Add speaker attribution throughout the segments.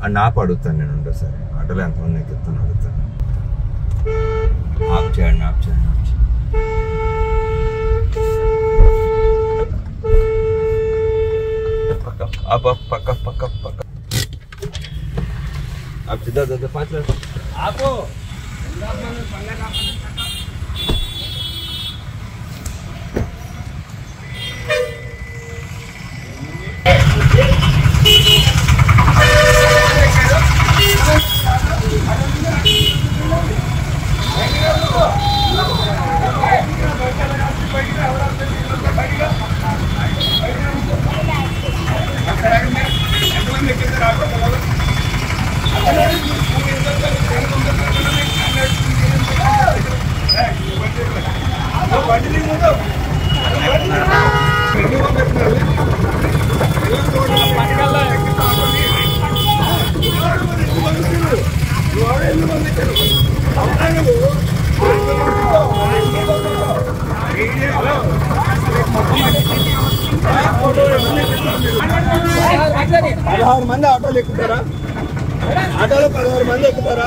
Speaker 1: ఆ నాపు అడుగుతాను నేను ఉండో సరే ఆటోలో ఎంతమంది ఎక్కుతాను అడుగుతాను ఆప్ చేయండి ఆప్ చేయండి ఆప్ చేయండి పక్క అప్ అప్ పక్క పక్క పక్క आप सीधा दादा पाँच लाख
Speaker 2: ఆపు
Speaker 3: పదహారు మంది ఆటోలు ఎక్కుతారా ఆటోలో పదహారు మంది ఎక్కుతారా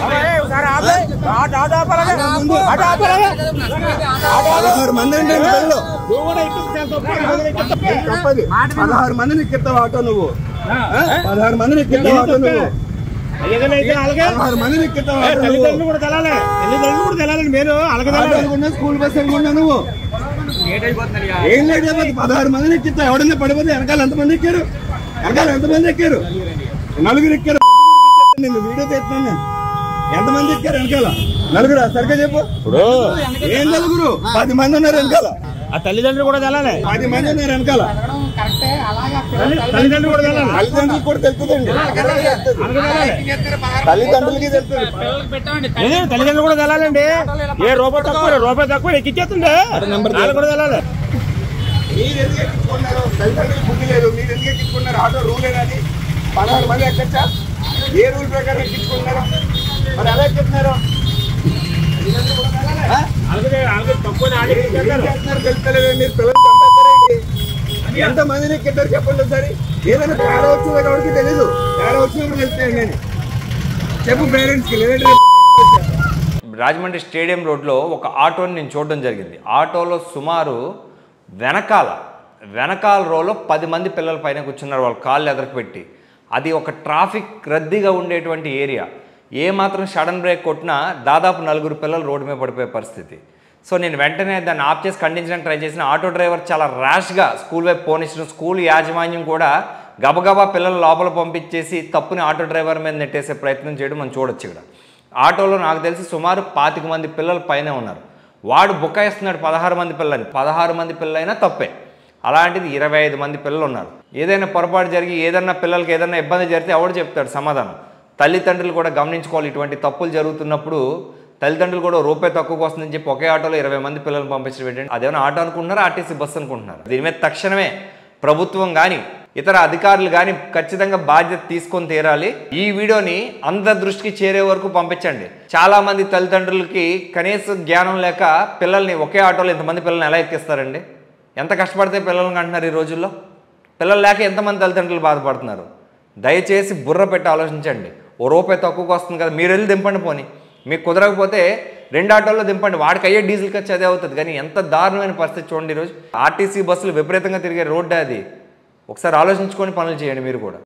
Speaker 3: పదహారు మంది అంటే పిల్లలు తప్పది పదహారు మందిని ఎక్కిస్తావు ఆటో నువ్వు ఆ? పదహారు మందిని ఎక్కిస్తావు ఆటో నువ్వు పదహారు మందిని ఎక్కిస్తావు ఆటో నువ్వు
Speaker 2: తల్లిదండ్రులు కూడా తెలాలి తల్లిదండ్రులు కూడా తెలాలండి మీరు అలాగే
Speaker 3: ఆటో అనుకున్నా స్కూల్ బస్ అనుకున్నా నువ్వు ఏం లేట్ అయిపోతుంది పదహారు మందిని ఎక్కిస్తావు ఎవడన్నా పడిపోతే వెనకాల ఎంతమంది ఎక్కారు వెనకాల ఎంతమంది ఎక్కారు నలుగురు ఎక్కారు నేను వీడియో తీస్తున్నాను నేను ఎంతమంది ఎక్కారు వెనకాల నలుగురు సరిగ్గా చెప్పు ఇప్పుడు ఏం నలుగురు పది మంది ఉన్నారు వెనకాల
Speaker 2: ఆ తల్లిదండ్రులు కూడా తెలాలి
Speaker 3: పది మంది ఉన్నారు వెనకాల
Speaker 2: తల్లి- తల్లిదండ్రులు కూడా తెలాలి
Speaker 3: తల్లిదండ్రులకు కూడా తెలుస్తుందండి తల్లిదండ్రులకి తెలుస్తుంది
Speaker 2: ఏదే, తల్లిదండ్రులు కూడా తెలాలండి ఏ రూపాయి తక్కువ రూపాయి తక్కువ ఎక్కిచ్చేస్తుంది వాళ్ళు కూడా తెలాలి
Speaker 3: మీరు ఎందుకు ఎక్కించుకున్నారు తల్లిదండ్రులు బుద్ధి లేదు మీరు ఎందుకు ఎక్కించుకున్నారు ఆటో రూల్ ఏనాది పదహారు మంది ఎక్కచ్చా ఏ రూల్ ప్రకారం ఎక్కించుకున్నారు మరి ఎలా ఎక్కిస్తున్నారు ఆ?
Speaker 2: అలాగే అలాగే తక్కువ
Speaker 3: ఏం చేస్తున్నారు తెలుస్తలేదు మీరు పిల్లలు చంపేస్తారండి ఎంత మందిని ఎక్కిద్దరు చెప్పండి ఒకసారి ఏదైనా తేడా వచ్చిందో కాబట్టి తెలీదు తేడా వచ్చినప్పుడు తెలుస్తాను నేను చెప్పు పేరెంట్స్కి లేదంటే రేపు
Speaker 1: రాజమండ్రి స్టేడియం రోడ్లో ఒక ఆటోని నేను చూడడం జరిగింది ఆటోలో సుమారు వెనకాల వెనకాల రోలో పది మంది పిల్లల పైన కూర్చున్నారు వాళ్ళ కాళ్ళు ఎదరకు పెట్టి అది ఒక ట్రాఫిక్ రద్దీగా ఉండేటువంటి ఏరియా ఏ మాత్రం సడన్ బ్రేక్ కొట్టినా దాదాపు నలుగురు పిల్లలు రోడ్డు మీద పడిపోయే పరిస్థితి సో నేను వెంటనే దాన్ని ఆప్ చేసి ఖండించడానికి ట్రై చేసిన ఆటో డ్రైవర్ చాలా ర్యాష్గా స్కూల్ వైపు పోనించడం స్కూల్ యాజమాన్యం కూడా గబగబా పిల్లలు లోపల పంపించేసి తప్పుని ఆటో డ్రైవర్ మీద నెట్టేసే ప్రయత్నం చేయడం మనం చూడొచ్చు ఇక్కడ ఆటోలో నాకు తెలిసి సుమారు పాతిక మంది పిల్లలు పైన ఉన్నారు వాడు బుకాయిస్తున్నాడు పదహారు మంది పిల్లలని పదహారు మంది పిల్లలైనా తప్పే అలాంటిది ఇరవై ఐదు మంది పిల్లలు ఉన్నారు ఏదైనా పొరపాటు జరిగి ఏదైనా పిల్లలకి ఏదైనా ఇబ్బంది జరిగితే ఎవడు చెప్తాడు సమాధానం తల్లిదండ్రులు కూడా గమనించుకోవాలి ఇటువంటి తప్పులు జరుగుతున్నప్పుడు తల్లిదండ్రులు కూడా రూపాయి తక్కువకు వస్తుందని చెప్పి ఒకే ఆటోలో ఇరవై మంది పిల్లలు పంపించడం ఏంటంటే అదేమైనా ఆటో అనుకుంటున్నారా ఆర్టీసీ బస్సు అనుకుంటున్నారు దీని మీద తక్షణమే ప్రభుత్వం కానీ ఇతర అధికారులు కానీ ఖచ్చితంగా బాధ్యత తీసుకొని తీరాలి ఈ వీడియోని అందరి దృష్టికి చేరే వరకు పంపించండి చాలా మంది తల్లిదండ్రులకి కనీస జ్ఞానం లేక పిల్లల్ని ఒకే ఆటోలో ఇంతమంది పిల్లల్ని ఎలా ఎక్కిస్తారండి ఎంత కష్టపడితే పిల్లల్ని అంటున్నారు ఈ రోజుల్లో పిల్లలు లేక ఎంతమంది తల్లిదండ్రులు బాధపడుతున్నారు దయచేసి బుర్ర పెట్టి ఆలోచించండి ఓ రూపాయి తక్కువకి వస్తుంది కదా మీరు వెళ్ళి దింపండి పోని మీకు కుదరకపోతే రెండు ఆటోల్లో దింపండి వాడికి అయ్యే డీజిల్ ఖర్చు అదే అవుతుంది కానీ ఎంత దారుణమైన పరిస్థితి చూడండి ఈరోజు ఆర్టీసీ బస్సులు విపరీతంగా తిరిగే రోడ్డు అది ఒకసారి ఆలోచించుకొని పనులు చేయండి మీరు కూడా